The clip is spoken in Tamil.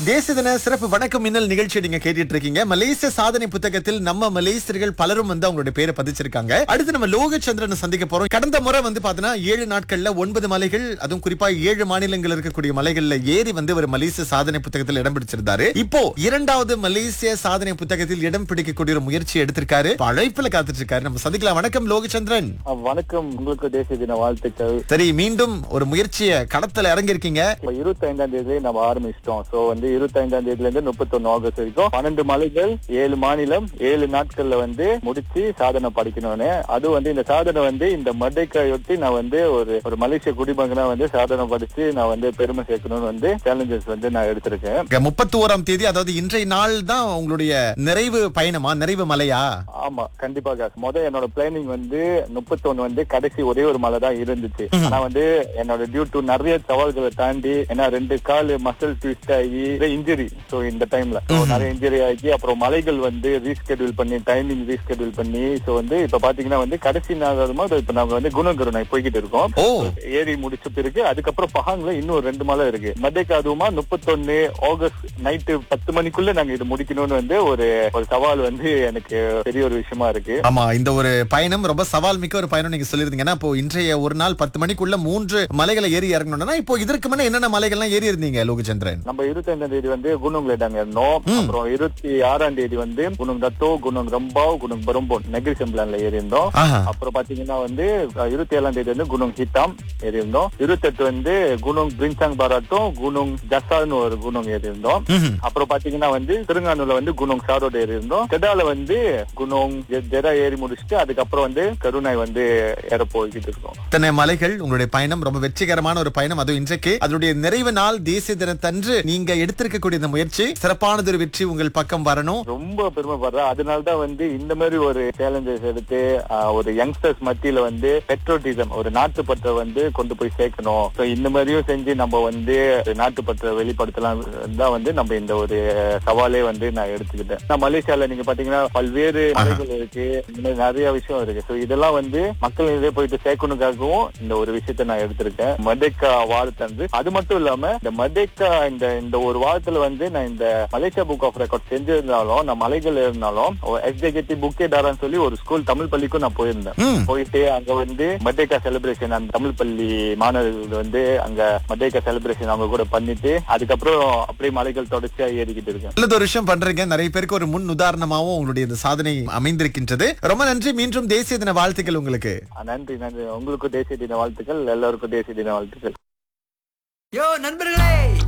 தேசிய தின சிறப்பு வணக்கம் மின்னல் நிகழ்ச்சி நீங்க கேட்டுட்டு இருக்கீங்க மலேசிய சாதனை புத்தகத்தில் நம்ம மலேசியர்கள் பலரும் வந்து அவங்களுடைய பேரை பதிச்சிருக்காங்க அடுத்து நம்ம லோகச்சந்திரனை சந்திக்க போறோம் கடந்த முறை வந்து பாத்தீங்கன்னா ஏழு நாட்கள்ல ஒன்பது மலைகள் அதுவும் குறிப்பா ஏழு மாநிலங்கள் இருக்கக்கூடிய மலைகள்ல ஏறி வந்து ஒரு மலேசிய சாதனை புத்தகத்தில் இடம் பிடிச்சிருந்தாரு இப்போ இரண்டாவது மலேசிய சாதனை புத்தகத்தில் இடம் பிடிக்கக்கூடிய ஒரு முயற்சி எடுத்திருக்காரு இப்ப அழைப்புல காத்துட்டு இருக்காரு நம்ம சந்திக்கலாம் வணக்கம் லோகச்சந்திரன் ஆ, வணக்கம் உங்களுக்கு தேசிய தின வாழ்த்துக்கள் சரி மீண்டும் ஒரு முயற்சியை களத்துல இறங்கியிருக்கீங்க இப்ப இருபத்தி ஐந்தாம் தேதி நம்ம ஆரம்பிச்சிட்டோம் சோ வந்து இருபத்தி ஐந்தாம் தேதியில இருந்து முப்பத்தொன்னு ஆகஸ்ட் வரைக்கும் பன்னெண்டு மலைகள் ஏழு மாநிலம் ஏழு நாட்கள்ல வந்து முடிச்சு சாதனை படிக்கணும்னு அது வந்து இந்த சாதனை வந்து இந்த மட்டைக்காயொட்டி நான் வந்து ஒரு ஒரு மலேசிய குடிமகனா வந்து சாதனை படிச்சு நான் வந்து பெருமை சேர்க்கணும்னு வந்து சேலஞ்சஸ் வந்து நான் எடுத்திருக்கேன் முப்பத்தி ஓராம் தேதி அதாவது இன்றைய நாள் தான் உங்களுடைய நிறைவு பயணமா நிறைவு மலையா ஆமா கண்டிப்பாக முத என்னோட பிளானிங் வந்து முப்பத்தொன்னு வந்து கடைசி ஒரே ஒரு மலை தான் இருந்துச்சு ஆனா வந்து என்னோட டியூ டு நிறைய சவால்களை தாண்டி ஏன்னா ரெண்டு கால் மசில் ட்விஸ்ட் ஆகி இன்ஜுரி சோ இந்த டைம்ல நிறைய இன்ஜுரி ஆகி அப்புறம் மலைகள் வந்து ரீஸ்கெடியூல் பண்ணி டைமிங் ரீஸ்கெடியூல் பண்ணி சோ வந்து இப்ப பாத்தீங்கன்னா வந்து கடைசி நாள் போது இப்ப நாங்க வந்து குணகருணை போய்கிட்டு இருக்கோம் ஓ ஏறி முடிச்ச பிறகு அதுக்கப்புறம் பஹாங்ல இன்னும் ரெண்டு மலை இருக்கு மதேக்கு அதுவுமா முப்பத்தொன்னு ஆகஸ்ட் நைட்டு பத்து மணிக்குள்ள நாங்க இது முடிக்கணும்னு வந்து ஒரு ஒரு சவால் வந்து எனக்கு பெரிய ஒரு விஷயமா இருக்கு ஆமா இந்த ஒரு பயணம் ரொம்ப சவால் மிக்க ஒரு பயணம் நீங்க சொல்லிருந்தீங்க ஏன்னா இப்போ இன்றைய ஒரு நாள் பத்து மணிக்குள்ள மூன்று மலைகளை ஏறி இறங்கணும்னா இப்போ இதற்கு முன்ன என்னென்ன மலைகள்லாம் ஏறி இருந்தீங்க லோகச்சந்திரன் நம்ம இருபத்தி ஐந்தாம் தேதி வந்து குணங்களை நாங்க இருந்தோம் அப்புறம் இருபத்தி ஆறாம் தேதி வந்து குணம் தத்தோ குணம் ரம்பாவ் குணம் பரம்போன் நெகிரி செம்பிளான்ல ஏறி இருந்தோம் ஆஹா அப்புறம் பாத்தீங்கன்னா வந்து அஹ், இருபத்தி ஏழாம் தேதி வந்து குணம் ஹிட்டாம் ஏறி இருந்தோம் இருபத்தெட்டு வந்து குணம் பிரின்சாங் பாராட்டும் குணம் ஜசான்னு ஒரு குணம் ஏறி இருந்தோம் ம்ஹும். அப்புறம் பாத்தீங்கன்னா வந்து திருங்கானூர்ல வந்து குணம் சாரோட ஏறி இருந்தோம் கெடால வந்து குணம் ஜெரா ஏறி முடிச்சுட்டு அதுக்கப்புறம் வந்து கருணாய் வந்து ஏற போய்கிட்டு இருக்கோம் இத்தனை மலைகள் உங்களுடைய பயணம் ரொம்ப வெற்றிகரமான ஒரு பயணம் அதுவும் இன்றைக்கு அதனுடைய நிறைவு நாள் தேசிய தினத்தன்று நீங்க எடுத்திருக்கக்கூடிய இந்த முயற்சி சிறப்பானது ஒரு வெற்றி உங்கள் பக்கம் வரணும் ரொம்ப பெருமைப்படுறேன் அதனாலதான் வந்து இந்த மாதிரி ஒரு சேலஞ்சஸ் எடுத்து ஆஹ், ஒரு யங்ஸ்டர்ஸ் மத்தியில வந்து பெட்ரோட்டிசம் ஒரு நாட்டுப்பற்றை வந்து கொண்டு போய் சேர்க்கணும் So, இந்த மாதிரியும் செஞ்சு நம்ம வந்து ஒரு நாட்டுப்பற்றை வெளிப்படுத்தலாம் தான் வந்து நம்ம இந்த ஒரு சவாலே வந்து நான் எடுத்துக்கிட்டேன் நான் மலேசியால நீங்க பாத்தீங்கன்னா பல்வேறு மலைகள் இருக்கு இந்த மாதிரி நிறைய விஷயம் இருக்கு சோ இதெல்லாம் வந்து மக்கள் இதே போயிட்டு சேர்க்கணுக்காகவும் இந்த ஒரு விஷயத்த நான் எடுத்திருக்கேன் மதேக்கா வாழ்த்தன்று அது மட்டும் இல்லாம இந்த மதேக்கா இந்த இந்த ஒரு வாரத்துல வந்து நான் இந்த மலேசியா புக் ஆஃப் ரெக்கார்ட் செஞ்சிருந்தாலும் நான் மலைகள் இருந்தாலும் எஸ்ஜேகேடி புக்கே டாரான்னு சொல்லி ஒரு ஸ்கூல் தமிழ் பள்ளிக்கும் நான் போயிருந்தேன் ம். போயிட்டு அங்க வந்து மதேக்கா செலிப்ரேஷன் அந்த தமிழ் பள்ளி மாணவர்கள் வந்து அங்க மதேக்கா செலிப்ரேஷன் அவங்க கூட பண்ணிட்டு அதுக்கப்புறம் அப்படியே மலைகள் தொடர்ச்சியா ஏறிக்கிட்டு இருக்கேன் நல்லது ஒரு விஷயம் பண்றீங்க நிறைய பேருக்கு ஒரு முன் உதாரணமாவும் உங்களுடைய இந்த சாதனை அமைந்திருக்கின்றது ரொம்ப நன்றி மீண்டும் தேசிய தின வாழ்த்துக்கள் உங்களுக்கு ஆஹ் நன்றி நன்றி உங்களுக்கும் தேசிய தின வாழ்த்துக்கள் எல்லாருக்கும் தேசிய தின வாழ்த்துக்கள் யோ நண்பர்களே